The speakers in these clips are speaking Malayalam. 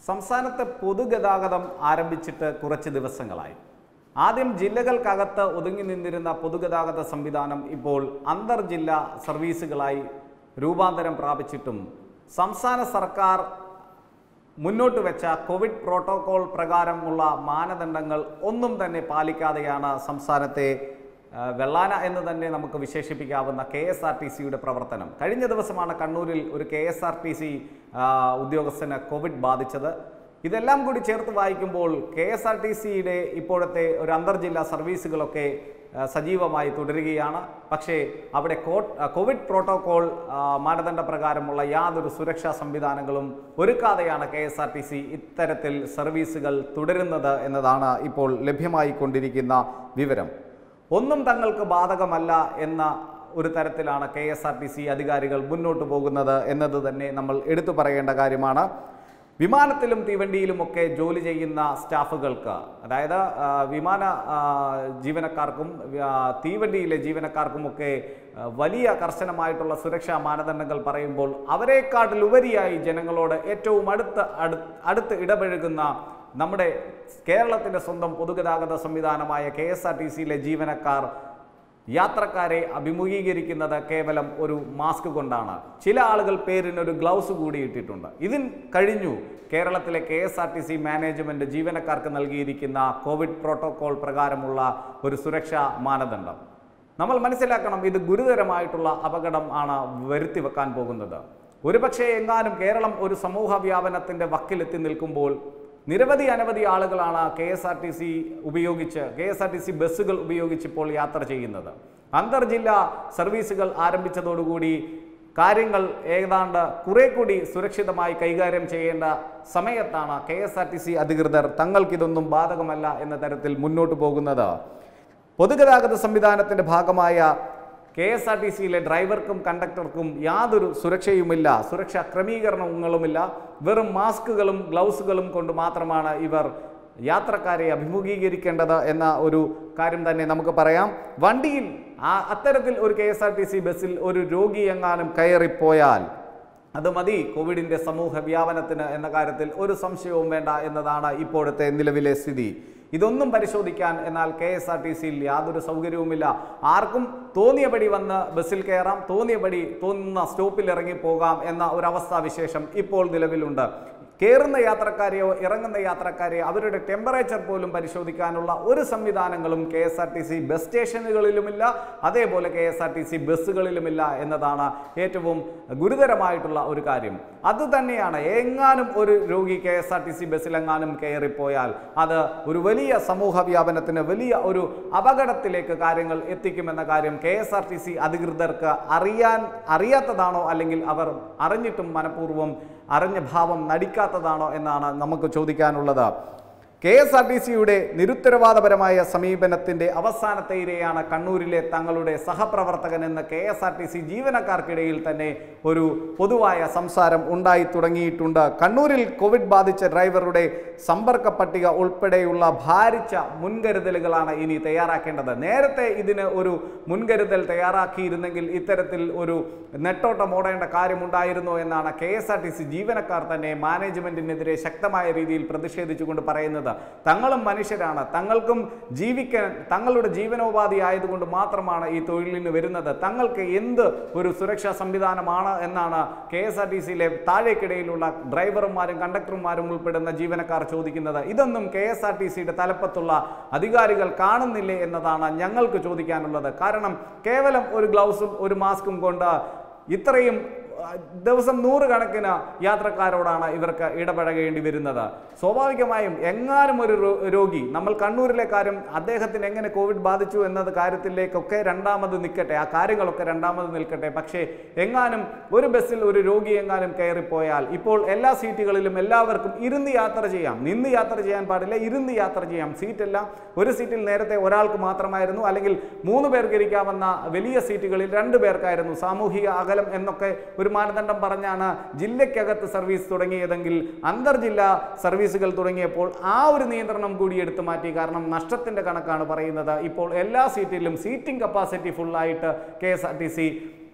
സംസ്ഥാനത്ത് പൊതുഗതാഗതം ആരംഭിച്ചിട്ട് കുറച്ച് ദിവസങ്ങളായി ആദ്യം ജില്ലകൾക്കകത്ത് ഒതുങ്ങി നിന്നിരുന്ന പൊതുഗതാഗത സംവിധാനം ഇപ്പോൾ അന്തർജില്ലാ സർവീസുകളായി രൂപാന്തരം പ്രാപിച്ചിട്ടും സംസ്ഥാന സർക്കാർ മുന്നോട്ട് വെച്ച കോവിഡ് പ്രോട്ടോകോൾ പ്രകാരമുള്ള മാനദണ്ഡങ്ങൾ ഒന്നും തന്നെ പാലിക്കാതെയാണ് സംസ്ഥാനത്തെ ആ, വെള്ളാന എന്ന് തന്നെ നമുക്ക് വിശേഷിപ്പിക്കാവുന്ന കെ എസ് ആർ ടി സിയുടെ പ്രവർത്തനം കഴിഞ്ഞ ദിവസമാണ് കണ്ണൂരിൽ ഒരു K S R T C ഉദ്യോഗസ്ഥന് കോവിഡ് ബാധിച്ചത് ഇതെല്ലാം കൂടി ചേർത്ത് വായിക്കുമ്പോൾ കെ എസ് ആർ ടി സിയുടെ ഇപ്പോഴത്തെ ഒരു അന്തർജില്ലാ സർവീസുകളൊക്കെ ആ, സജീവമായി തുടരുകയാണ് പക്ഷേ അവിടെ കോ- ആ, കോവിഡ് പ്രോട്ടോകോൾ ആ, മാനദണ്ഡ പ്രകാരമുള്ള യാതൊരു സുരക്ഷാ സംവിധാനങ്ങളും ഒരുക്കാതെയാണ് K S R T C ഇത്തരത്തിൽ സർവീസുകൾ തുടരുന്നത് എന്നതാണ് ഇപ്പോൾ ലഭ്യമായി കൊണ്ടിരിക്കുന്ന വിവരം ഒന്നും തങ്ങൾക്ക് ബാധകമല്ല എന്ന ഒരു തരത്തിലാണ് K S R T C അധികാരികൾ മുന്നോട്ട് പോകുന്നത് എന്നത് തന്നെ നമ്മൾ എടുത്തു പറയേണ്ട കാര്യമാണ് വിമാനത്തിലും തീവണ്ടിയിലുമൊക്കെ ജോലി ചെയ്യുന്ന സ്റ്റാഫുകൾക്ക് അതായത് ആ, വിമാന ആ, ജീവനക്കാർക്കും ആ, തീവണ്ടിയിലെ ജീവനക്കാർക്കുമൊക്കെ ആ, വലിയ കർശനമായിട്ടുള്ള സുരക്ഷാ മാനദണ്ഡങ്ങൾ പറയുമ്പോൾ അവരെക്കാട്ടിലുപരിയായി ജനങ്ങളോട് ഏറ്റവും അടുത്ത് അടു- അടുത്ത് ഇടപഴകുന്ന നമ്മുടെ കേരളത്തിൻ്റെ സ്വന്തം പൊതുഗതാഗത സംവിധാനമായ കെ എസ് ആർ ടി സിയിലെ ജീവനക്കാർ യാത്രക്കാരെ അഭിമുഖീകരിക്കുന്നത് കേവലം ഒരു മാസ്ക് കൊണ്ടാണ് ചില ആളുകൾ പേരിനൊരു ഗ്ലൗസ് കൂടി ഇട്ടിട്ടുണ്ട് ഇതിൻ കഴിഞ്ഞു കേരളത്തിലെ K S R T C management ജീവനക്കാർക്ക് നൽകിയിരിക്കുന്ന കോവിഡ് പ്രോട്ടോകോൾ പ്രകാരമുള്ള ഒരു സുരക്ഷാ മാനദണ്ഡം നമ്മൾ മനസ്സിലാക്കണം ഇത് ഗുരുതരമായിട്ടുള്ള അപകടം ആണ് വരുത്തി വെക്കാൻ പോകുന്നത് ഒരുപക്ഷെ എങ്ങാനും കേരളം ഒരു സമൂഹ വ്യാപനത്തിന്റെ വക്കിലെത്തി നിൽക്കുമ്പോൾ നിരവധി അനവധി ആളുകളാണ് K S R T C ഉപയോഗിച്ച് K S R T C ബസ്സുകൾ ഉപയോഗിച്ച് ഇപ്പോൾ യാത്ര ചെയ്യുന്നത് അന്തർജില്ലാ സർവീസുകൾ ആരംഭിച്ചതോടുകൂടി കാര്യങ്ങൾ ഏതാണ്ട് കുറെ കൂടി സുരക്ഷിതമായി കൈകാര്യം ചെയ്യേണ്ട സമയത്താണ് K S R T C അധികൃതർ തങ്ങൾക്കിതൊന്നും ബാധകമല്ല എന്ന തരത്തിൽ മുന്നോട്ട് പോകുന്നത് പൊതുഗതാഗത സംവിധാനത്തിന്റെ ഭാഗമായ കെ എസ് ആർ ടി സിയിലെ ഡ്രൈവർക്കും കണ്ടക്ടർക്കും യാതൊരു സുരക്ഷയുമില്ല സുരക്ഷാ ക്രമീകരണങ്ങളുമില്ല വെറും മാസ്കുകളും ഗ്ലൗസുകളും കൊണ്ട് മാത്രമാണ് ഇവർ യാത്രക്കാരെ അഭിമുഖീകരിക്കേണ്ടത് എന്ന ഒരു കാര്യം തന്നെ നമുക്ക് പറയാം വണ്ടിയിൽ ആ അത്തരത്തിൽ ഒരു K S R T C ബസ്സിൽ ഒരു രോഗി എങ്ങാനും കയറിപ്പോയാൽ അത് മതി കോവിഡിന്റെ സമൂഹ വ്യാപനത്തിന് എന്ന കാര്യത്തിൽ ഒരു സംശയവും വേണ്ട എന്നതാണ് ഇപ്പോഴത്തെ നിലവിലെ സ്ഥിതി ഇതൊന്നും പരിശോധിക്കാൻ എന്നാൽ കെ എസ് ആർ ടി സിയിൽ യാതൊരു സൗകര്യവുമില്ല ആർക്കും തോന്നിയപടി വന്ന് ബസ്സിൽ കയറാം തോന്നിയപടി തോന്നുന്ന സ്റ്റോപ്പിൽ ഇറങ്ങി പോകാം എന്ന ഒരു അവസ്ഥാവിശേഷം ഇപ്പോൾ നിലവിലുണ്ട് കയറുന്ന യാത്രക്കാരെയോ ഇറങ്ങുന്ന യാത്രക്കാരെയോ അവരുടെ ടെമ്പറേച്ചർ പോലും പരിശോധിക്കാനുള്ള ഒരു സംവിധാനങ്ങളും K S R T C bus സ്റ്റേഷനുകളിലുമില്ല അതേപോലെ K S R T C ബസ്സുകളിലുമില്ല എന്നതാണ് ഏറ്റവും ഗുരുതരമായിട്ടുള്ള ഒരു കാര്യം അത് തന്നെയാണ് എങ്ങാനും ഒരു രോഗി K S R T C ബസ്സിലെങ്ങാനും കയറിപ്പോയാൽ അത് ഒരു വലിയ സമൂഹ വ്യാപനത്തിന് വലിയ ഒരു അപകടത്തിലേക്ക് കാര്യങ്ങൾ എത്തിക്കുമെന്ന കാര്യം K S R T C അധികൃതർക്ക് അറിയാൻ അറിയാത്തതാണോ അല്ലെങ്കിൽ അവർ അറിഞ്ഞിട്ടും മനഃപൂർവ്വം അറിഞ്ഞ ഭാവം നടിക്കാത്തതാണോ എന്നാണ് നമുക്ക് ചോദിക്കാനുള്ളത് കെ എസ് ആർ ടി സിയുടെ നിരുത്തരവാദപരമായ സമീപനത്തിന്റെ അവസാനത്തെ ഇരയാണ് കണ്ണൂരിലെ തങ്ങളുടെ സഹപ്രവർത്തകൻ എന്ന് K S R T C ജീവനക്കാർക്കിടയിൽ തന്നെ ഒരു പൊതുവായ സംസാരം ഉണ്ടായി തുടങ്ങിയിട്ടുണ്ട് കണ്ണൂരിൽ കോവിഡ് ബാധിച്ച ഡ്രൈവറുടെ സമ്പർക്ക പട്ടിക ഉൾപ്പെടെയുള്ള ഭാരിച്ച മുൻകരുതലുകളാണ് ഇനി തയ്യാറാക്കേണ്ടത് നേരത്തെ ഇതിന് ഒരു മുൻകരുതൽ തയ്യാറാക്കിയിരുന്നെങ്കിൽ ഇത്തരത്തിൽ ഒരു നെട്ടോട്ടം ഓടേണ്ട കാര്യമുണ്ടായിരുന്നു എന്നാണ് K S R T C ജീവനക്കാർ തന്നെ മാനേജ്മെന്റിനെതിരെ ശക്തമായ രീതിയിൽ പ്രതിഷേധിച്ചുകൊണ്ട് പറയുന്നത് തങ്ങളും മനുഷ്യരാണ് തങ്ങൾക്കും ജീവിക്കാൻ തങ്ങളുടെ ജീവനോപാധി ആയതുകൊണ്ട് മാത്രമാണ് ഈ തൊഴിലിന് വരുന്നത് തങ്ങൾക്ക് എന്ത് ഒരു സുരക്ഷാ സംവിധാനമാണ് എന്നാണ് കെ എസ് ആർ ടി സിയിലെ താഴേക്കിടയിലുള്ള ഡ്രൈവർമാരും കണ്ടക്ടർമാരും ഉൾപ്പെടുന്ന ജീവനക്കാർ ചോദിക്കുന്നത് ഇതൊന്നും കെ എസ് ആർ ടി സിയുടെ തലപ്പത്തുള്ള അധികാരികൾ കാണുന്നില്ലേ എന്നതാണ് ഞങ്ങൾക്ക് ചോദിക്കാനുള്ളത് കാരണം കേവലം ഒരു ഗ്ലൗസും ഒരു മാസ്കും കൊണ്ട് ഇത്രയും ആ, ദിവസം നൂറുകണക്കിന് യാത്രക്കാരോടാണ് ഇവർക്ക് ഇടപഴകേണ്ടി വരുന്നത് സ്വാഭാവികമായും എങ്ങാനും ഒരു രോ- രോഗി നമ്മൾ കണ്ണൂരിലെ കാര്യം അദ്ദേഹത്തിന് എങ്ങനെ കോവിഡ് ബാധിച്ചു എന്നത് കാര്യത്തിലേക്കൊക്കെ രണ്ടാമത് നിൽക്കട്ടെ ആ കാര്യങ്ങളൊക്കെ രണ്ടാമത് നിൽക്കട്ടെ പക്ഷേ എങ്ങാനും ഒരു ബസ്സിൽ ഒരു രോഗി എങ്ങാനും കയറിപ്പോയാൽ ഇപ്പോൾ എല്ലാ സീറ്റുകളിലും എല്ലാവർക്കും ഇരുന്ന് യാത്ര ചെയ്യാം നിന്ന് യാത്ര ചെയ്യാൻ പാടില്ല ഇരുന്ന് യാത്ര ചെയ്യാം സീറ്റെല്ലാം ഒരു സീറ്റിൽ നേരത്തെ ഒരാൾക്ക് മാത്രമായിരുന്നു അല്ലെങ്കിൽ മൂന്ന് പേർക്ക് ഇരിക്കാവുന്ന വലിയ സീറ്റുകളിൽ രണ്ട് പേർക്കായിരുന്നു സാമൂഹിക അകലം എന്നൊക്കെ ഒരു മാനദണ്ഡം പറഞ്ഞാണ് ജില്ലയ്ക്കകത്ത് സർവീസ് തുടങ്ങിയതെങ്കിൽ അന്തർജില്ലാ സർവീസുകൾ തുടങ്ങിയപ്പോൾ ആ ഒരു നിയന്ത്രണം കൂടി എടുത്തു മാറ്റി കാരണം നഷ്ടത്തിന്റെ കണക്കാണ് പറയുന്നത് ഇപ്പോൾ എല്ലാ സീറ്റിലും സീറ്റിംഗ് കപ്പാസിറ്റി ഫുള്ളായിട്ട് K S R T C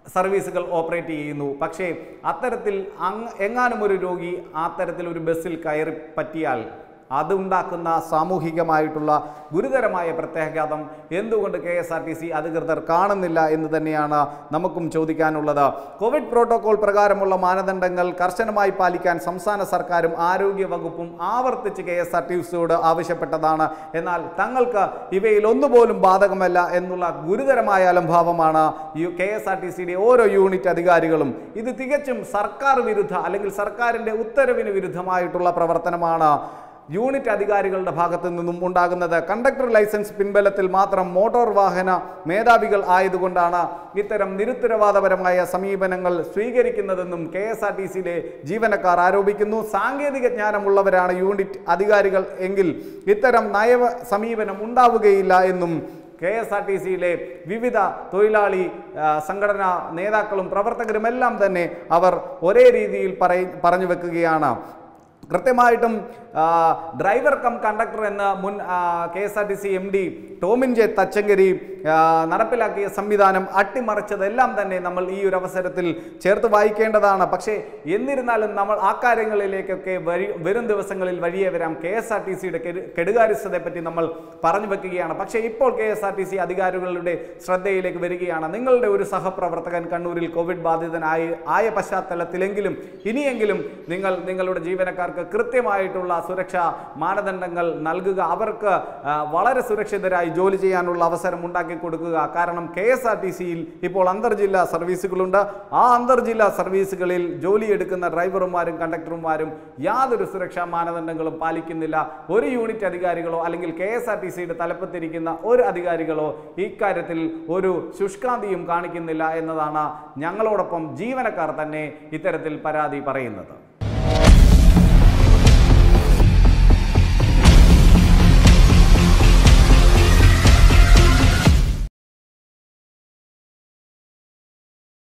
സർവീസുകൾ ഓപ്പറേറ്റ് ചെയ്യുന്നു പക്ഷേ അത്തരത്തിൽ അങ്ങ് എങ്ങാനും ഒരു രോഗി ആ തരത്തിൽ ഒരു ബസ്സിൽ കയറി പറ്റിയാൽ അതുണ്ടാക്കുന്ന സാമൂഹികമായിട്ടുള്ള ഗുരുതരമായ പ്രത്യാഘാതം എന്തുകൊണ്ട് K S R T C അധികൃതർ കാണുന്നില്ല എന്ന് തന്നെയാണ് നമുക്കും ചോദിക്കാനുള്ളത് കോവിഡ് പ്രോട്ടോകോൾ പ്രകാരമുള്ള മാനദണ്ഡങ്ങൾ കർശനമായി പാലിക്കാൻ സംസ്ഥാന സർക്കാരും ആരോഗ്യ വകുപ്പും ആവർത്തിച്ച് കെ എസ് ആർ ടി സിയോട് ആവശ്യപ്പെട്ടതാണ് എന്നാൽ തങ്ങൾക്ക് ഇവയിൽ ഒന്നുപോലും ബാധകമല്ല എന്നുള്ള ഗുരുതരമായ അലംഭാവമാണ് യു കെ എസ് ആർ ടി സിയുടെ ഓരോ യൂണിറ്റ് അധികാരികളും ഇത് തികച്ചും സർക്കാർ വിരുദ്ധ അല്ലെങ്കിൽ സർക്കാരിൻ്റെ ഉത്തരവിന് വിരുദ്ധമായിട്ടുള്ള പ്രവർത്തനമാണ് യൂണിറ്റ് അധികാരികളുടെ ഭാഗത്തു നിന്നും ഉണ്ടാകുന്നത് കണ്ടക്ടർ ലൈസൻസ് പിൻബലത്തിൽ മാത്രം മോട്ടോർ വാഹന മേധാവികൾ ആയതുകൊണ്ടാണ് ഇത്തരം നിരുത്തരവാദപരമായ സമീപനങ്ങൾ സ്വീകരിക്കുന്നതെന്നും കെ എസ് ആർ ടി സിയിലെ ജീവനക്കാർ ആരോപിക്കുന്നു സാങ്കേതിക ജ്ഞാനമുള്ളവരാണ് യൂണിറ്റ് അധികാരികൾ എങ്കിൽ ഇത്തരം നയ സമീപനം ഉണ്ടാവുകയില്ല എന്നും കെ എസ് ആർ ടി സിയിലെ വിവിധ തൊഴിലാളി ആ, സംഘടനാ നേതാക്കളും പ്രവർത്തകരുമെല്ലാം തന്നെ അവർ ഒരേ രീതിയിൽ പറയ പറഞ്ഞു വെക്കുകയാണ് കൃത്യമായിട്ടും ആ, ഡ്രൈവർ കം കണ്ടക്ടർ എന്ന മുൻ K S R T C M D Tomin J Thachankary ആ, നടപ്പിലാക്കിയ സംവിധാനം അട്ടിമറിച്ചതെല്ലാം തന്നെ നമ്മൾ ഈ ഒരു അവസരത്തിൽ ചേർത്ത് വായിക്കേണ്ടതാണ് പക്ഷേ എന്നിരുന്നാലും നമ്മൾ ആ കാര്യങ്ങളിലേക്കൊക്കെ വരി വരും ദിവസങ്ങളിൽ വഴിയെ വരാം കെ എസ് ആർ ടി സിയുടെ കെടുകാര്യസ്ഥതയെ പറ്റി നമ്മൾ പറഞ്ഞു വെക്കുകയാണ് പക്ഷേ ഇപ്പോൾ K S R T C അധികാരികളുടെ ശ്രദ്ധയിലേക്ക് വരികയാണ് നിങ്ങളുടെ ഒരു സഹപ്രവർത്തകൻ കണ്ണൂരിൽ കോവിഡ് ബാധിതനായി ആയ പശ്ചാത്തലത്തിലെങ്കിലും ഇനിയെങ്കിലും നിങ്ങൾ നിങ്ങളുടെ ജീവനക്കാർക്ക് കൃത്യമായിട്ടുള്ള സുരക്ഷാ മാനദണ്ഡങ്ങൾ നൽകുക അവർക്ക് ആ, വളരെ സുരക്ഷിതരായി ജോലി ചെയ്യാനുള്ള അവസരം ഉണ്ടാക്കി കൊടുക്കുക കാരണം കെ എസ് ആർ ടി സിയിൽ ഇപ്പോൾ അന്തർജില്ലാ സർവീസുകളുണ്ട് ആ അന്തർജില്ലാ സർവീസുകളിൽ ജോലിയെടുക്കുന്ന ഡ്രൈവർമാരും കണ്ടക്ടർമാരും യാതൊരു സുരക്ഷാ മാനദണ്ഡങ്ങളും പാലിക്കുന്നില്ല ഒരു യൂണിറ്റ് അധികാരികളോ അല്ലെങ്കിൽ കെ എസ് ആർ ടി സിയുടെ തലപ്പത്തിരിക്കുന്ന ഒരു അധികാരികളോ ഇക്കാര്യത്തിൽ ഒരു ശുഷ്കാന്തിയും കാണിക്കുന്നില്ല എന്നതാണ് ഞങ്ങളോടൊപ്പം ജീവനക്കാർ തന്നെ ഇത്തരത്തിൽ പരാതി പറയുന്നത്